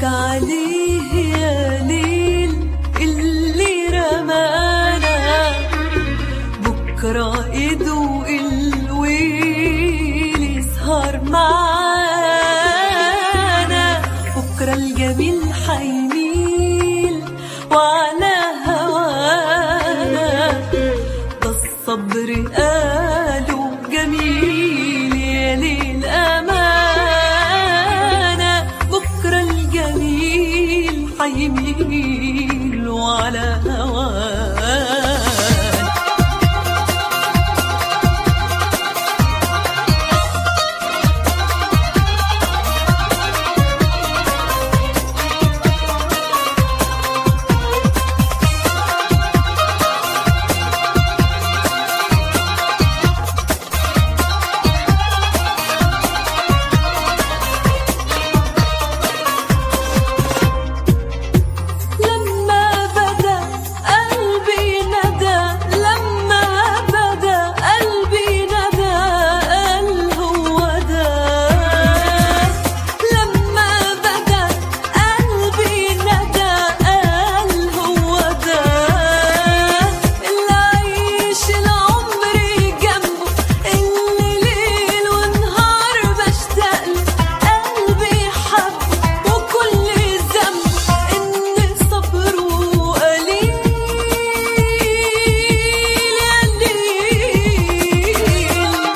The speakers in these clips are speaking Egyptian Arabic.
عليه يا ليل اللي رمانا بكرة يدوق الويل يسهر معانا بكرة الجميل حيميل وعلى هوانا ده الصبر قالوا جميل يا ليل أمانة بكرة الجميل حيميل وعلى هوانا لما بدا قلبي ندى لما بدا قلبي ندى قال هو ده لما بدا قلبي ندى قال هو ده اللي عيش العمر جنبه اللي ليل ونهار بشتاق له قلبي حبه وكل ذنب ان صبره قليل قليل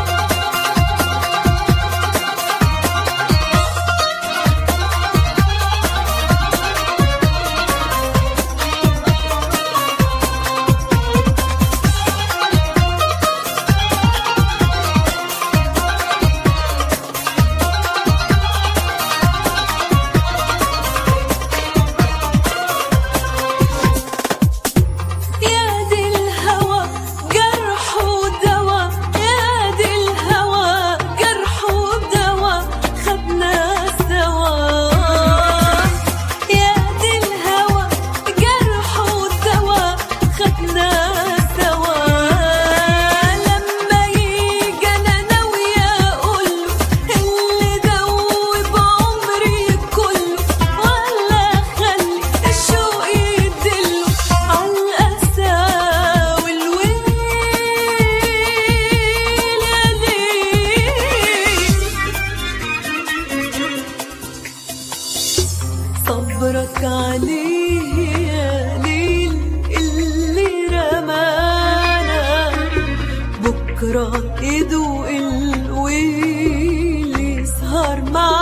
يا دي الهوى جرح ودوا يا دي الهوى جرح ودوا خدنا سوا يا دي الهوى جرح ودوا خدنا سوا لما يجي انا ناوية اقوله اللي دوب عمري كله ولا خلي الشوق يدله عالقسى والويل يا ليل صبرك عليه يا ليل اللي رمانا بكرة يدوق الويل يسهر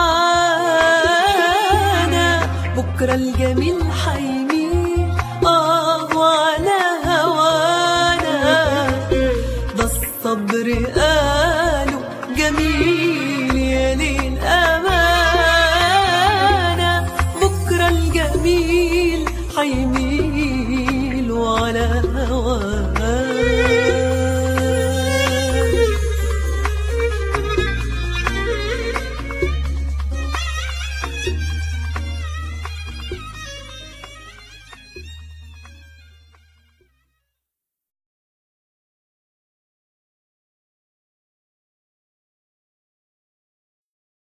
معانا بكرة الجميل حيميل اه وعلى هوانا ده الصبر قالوا جميل يا ليل أمانة بكرة الجميل حيميل